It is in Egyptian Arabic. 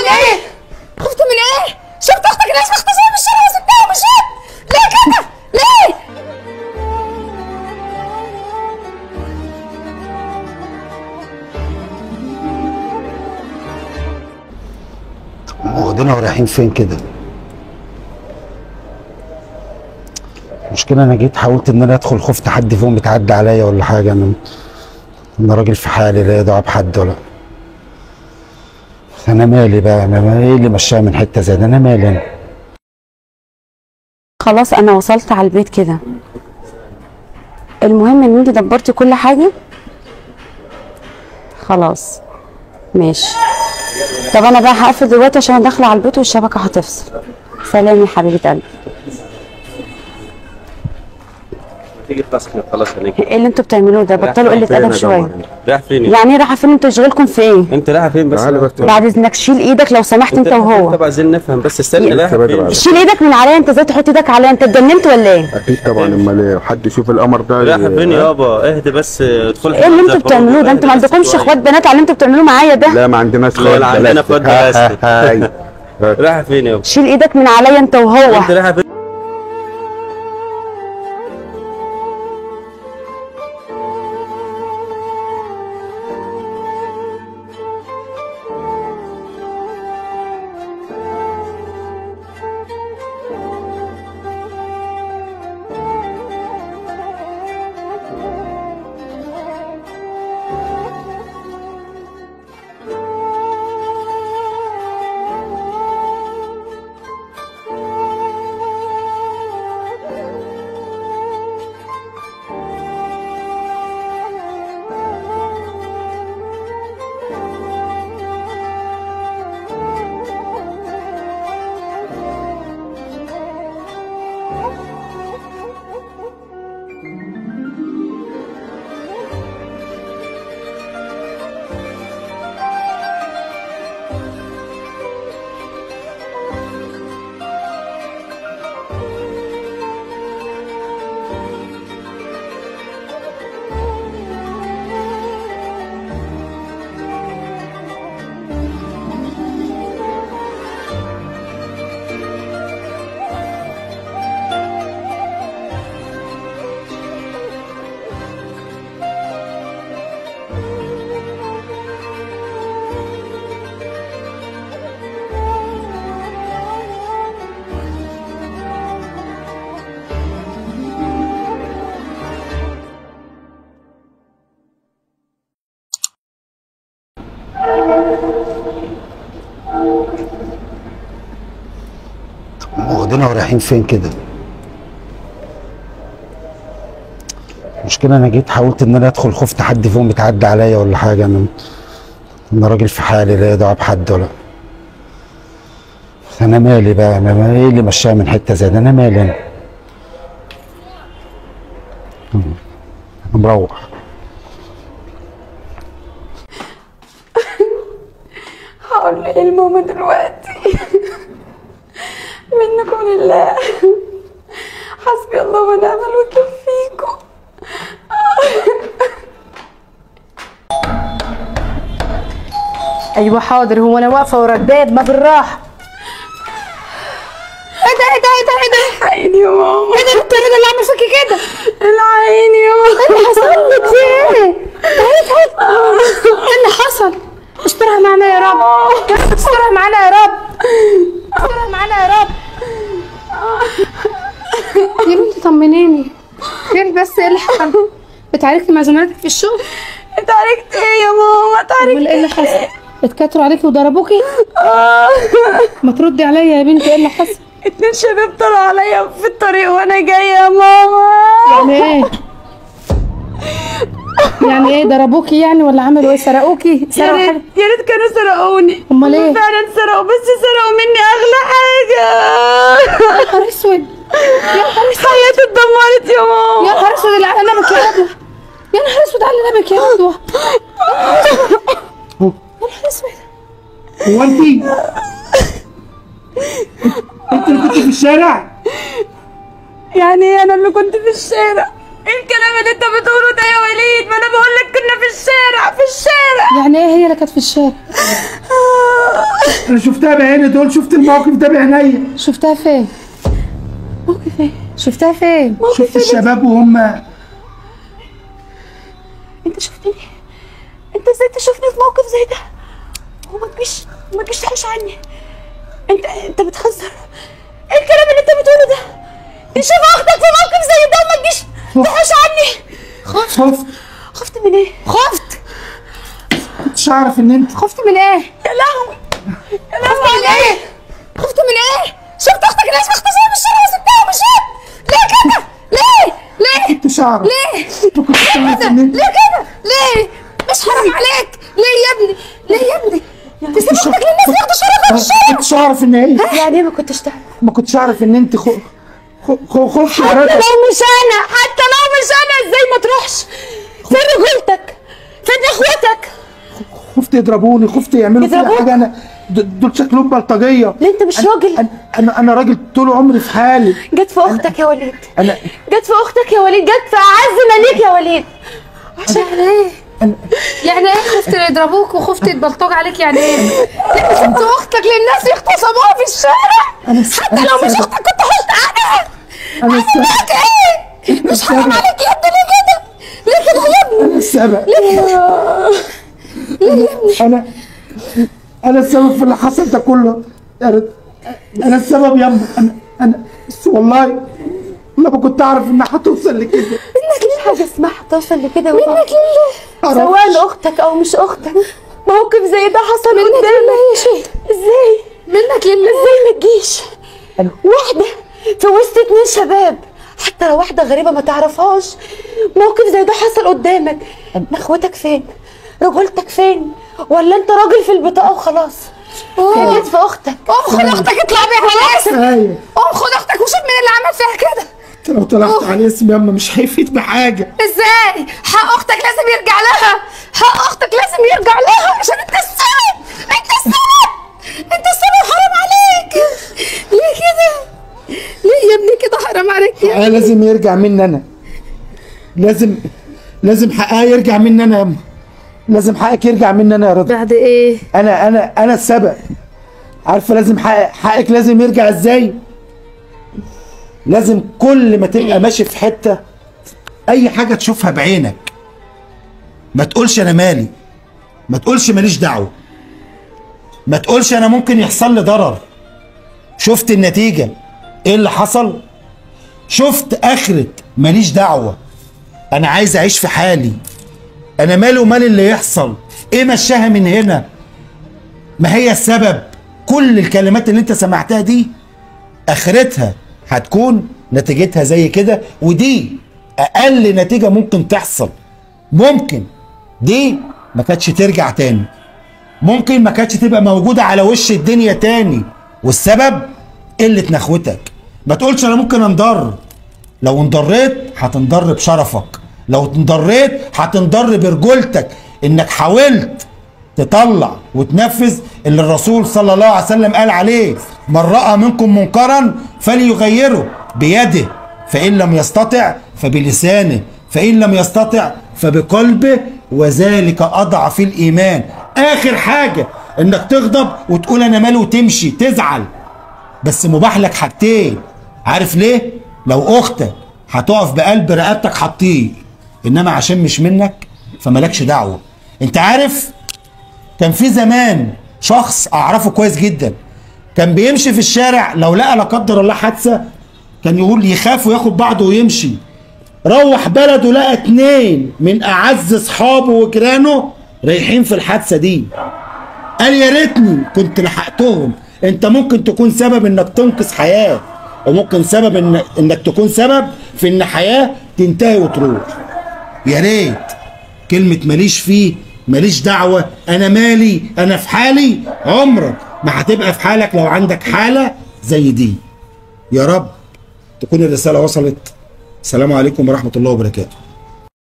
ايه؟ خفت من ايه؟ شفت اختك ناس مغتصبه في الشارع وسبتها ومشيت ليه كده؟ ليه؟ واخدينها ورايحين فين كده المشكلة انا جيت حاولت ان انا ادخل خفت حد فيهم يتعدى عليا ولا حاجة انا انا راجل في حالي لا دعوة بحد ولا انا مالي بقى انا ما- ايه اللي مشاها من حتة زي ده انا مالي انا خلاص انا وصلت على البيت كده المهم ان انت دبرتي كل حاجه خلاص ماشي طب انا بقى هقفل دلوقتي عشان انا داخله على البيت والشبكه هتفصل سلام يا حبيبه قلبي تيجي تسكن خلاص هنيجي ايه اللي انتوا بتعملوه ده بطلوا قله ادب شويه رايح فين يعني ايه رايحه فين انتوا تشغلكم في ايه انت رايح فين بس تعالى بس بعد اذنك شيل ايدك لو سمحت انت رايح فين؟ وهو طب عايزين نفهم بس استنى رايح بدري فين عليك. شيل ايدك من عليا انت ازاي تحط ايدك عليا انت اتجننت ولا ايه اكيد طبعا امال ايه حد يشوف القمر ده رايح فين يابا اهدي بس ادخل ايه اللي انتوا بتعملوه ده انتوا ما عندكمش اخوات بنات على اللي انتوا بتعملوه معايا ده لا ما عندناش لا، لا، عندنا اخوات بلاستيك. هاي رايح فين يابا شيل ايدك من عليا انت وهو انت رايح فين واخدينها ورايحين فين كده المشكلة انا جيت حاولت ان انا ادخل خفت حد فيهم يتعدى عليا ولا حاجة انا انا راجل في حالي لا دعوة بحد ولا انا مالي بقى انا ما- ايه اللي مشاها من حتة زي ده انا مالي انا انا مروح هقول له ايه لماما دلوقتي منكم لله حسبي الله ونعم الوكيل فيكم ايوه حاضر هو انا واقفه ورا الباب ما بالراحه ايه ده ايه ده ايه ده ايه ده الحقيني يا ماما ايه ده انت ايه ده اللي عامل فيكي كده العيني يا ماما ايه اللي حصل لك في ايه؟ تعالي تعالي ايه اللي حصل؟ استرها معانا يا رب استرها معانا يا رب استرها معانا يا رب يا بنتي طمنيني خير بس ايه اللي حصل؟ اتعاركتي مع زملاتك في الشغل؟ اتعاركت ايه يا ماما اتعاركت امال ايه اللي حصل؟ اتكتروا عليكي وضربوكي؟ ما تردي عليا يا بنتي ايه اللي حصل؟ اتنين شباب طلعوا عليا في الطريق وانا جايه يا ماما يعني ايه؟ يعني ايه ضربوكي يعني ولا عملوا ايه سرقوكي؟ يا سرقوا ريت حاجه؟ يا ريت كانوا سرقوني امال ايه؟ فعلا سرقوا بس سرقوا مني اغلى حاجه يا نهار اسود يا نهار اسود حياتي اتدمرت يا ماما يا نهار اسود اللي على نبك يا رضوى يا نهار اسود على نبك يا رضوى يا نهار اسود هو انت انت اللي كنت في الشارع يعني ايه انا اللي كنت في الشارع ايه الكلام الكلام اللي انت بتقوله ده يا وليد ما انا بقول لك كنا في الشارع في الشارع يعني ايه هي اللي كانت في الشارع انا شفتها بعيني دول شفت الموقف ده بعينيا شفتها فين موقف ايه شفتها فين شفت الشباب وهم انت شفتني انت ازاي تشوفني في موقف زي ده وما تجيش ما تجيش تحوش عني انت انت بتهزر ايه الكلام اللي انت بتقوله ده تشوف اختك في موقف زي ده وما تجيش تحوش عني خفت خفت من ايه خفت كنتش اعرف ان انت خفت من ايه يا لهوي يا لهوي خفت من ايه خفت من ايه شفت اختك ناس مغتصبه في الشارع وسبتها ومشيت ليه كده ليه ليه كنتش اعرف ليه ما كنتش اعرف ان انت ليه كده ليه مش حرام عليك ليه يا ابني ليه يا ابني تسيب اختك للناس ياخدوا شرفها في الشارع ما كنتش اعرف ان ايه يعني ايه ما كنتش تعرف ما كنتش اعرف ان انت خ... خ... خ... خفت يا رجل لو مش انا حتى لو مش انا ازاي ما تروحش فين رجولتك فين اخوتك خفت يضربوني خفت يعملوا فيا يضربوك؟ حاجه انا د- دول شكلهم بلطجيه ليه انت مش راجل أنا- انا انا راجل طول عمري في حالي جت في اختك يا وليد انا جت في اختك يا وليد جت في اعز ما ليك يا وليد عشان ايه يعني ايه خفت يضربوك وخفت يتبلطج عليك يعني ايه؟ ليه سبت اختك للناس يغتصبوها في الشارع؟ انا س- حتى أنا لو مش السبب. اختك كنت حلت عنها انا السبب معاك ايه؟ مش حرام عليك يا ابني ليه كده؟ ليه كده يا ابني؟ انا السبب ليه يا ابني؟ انا انا السبب في اللي حصل ده كله انا انا السبب يا أما. انا انا بس والله والله ما كنت اعرف انها هتوصل لكده مفيش حاجه اسمها توصل لكده منك لله معرفش. سواء اختك او مش اختك موقف زي ده حصل منك لله قدامك يا شيخ ازاي منك لله ازاي ما تجيش واحده في وسط اتنين شباب حتى لو واحده غريبه ما تعرفهاش موقف زي ده حصل قدامك نخوتك فين رجولتك فين ولا انت راجل في البطاقه وخلاص قوم جيت في اختك قوم خد اختك اطلع بيها على اسم ايوه قوم خد اختك وشوف مين اللي عمل فيها كده انت لو طلعت على اسمي ياما مش هيفيد بحاجه ازاي حق اختك لازم يرجع لها حق اختك لازم يرجع لها عشان انت السبب انت السبب انت السبب حرام عليك ليه كده ليه يا ابني كده حرام عليك يا حقها لازم يرجع مني انا لازم لازم حقها يرجع مني انا ياما لازم حقك يرجع مني انا يا رضا بعد ايه انا انا انا السبب عارفه لازم حق حقك لازم يرجع ازاي لازم كل ما تبقى ماشي في حته اي حاجه تشوفها بعينك ما تقولش انا مالي ما تقولش ماليش دعوه ما تقولش انا ممكن يحصل لي ضرر شفت النتيجه ايه اللي حصل شفت اخرة ماليش دعوه انا عايز اعيش في حالي انا مالي ومال اللي يحصل ايه مشاها من هنا ما هي السبب كل الكلمات اللي انت سمعتها دي اخرتها هتكون نتيجتها زي كده ودي اقل نتيجة ممكن تحصل ممكن دي ما كانتش ترجع تاني ممكن ما كانتش تبقى موجودة على وش الدنيا تاني والسبب قلة نخوتك ما تقولش انا ممكن انضر لو انضريت هتنضر بشرفك لو انضريت هتنضر برجولتك انك حاولت تطلع وتنفذ اللي الرسول صلى الله عليه وسلم قال عليه من رأى منكم منكرا فليغيره بيده فإن لم يستطع فبلسانه فإن لم يستطع فبقلبه وذلك أضعف الإيمان آخر حاجة إنك تغضب وتقول أنا مالي وتمشي تزعل بس مباح لك حاجتين عارف ليه لو اختك هتقف بقلب رقبتك هتطير انما عشان مش منك فمالكش دعوه انت عارف كان في زمان شخص اعرفه كويس جدا كان بيمشي في الشارع لو لقى لا قدر الله حادثه كان يقول يخاف وياخد بعضه ويمشي روح بلده لقى اتنين من اعز اصحابه وجيرانه رايحين في الحادثه دي قال يا ريتني كنت لحقتهم انت ممكن تكون سبب انك تنقذ حياه وممكن سبب إن انك تكون سبب في ان حياه تنتهي وتروح يا ريت كلمه ماليش فيه ماليش دعوه انا مالي انا في حالي عمرك ما هتبقى في حالك لو عندك حاله زي دي يا رب تكون الرساله وصلت السلام عليكم ورحمه الله وبركاته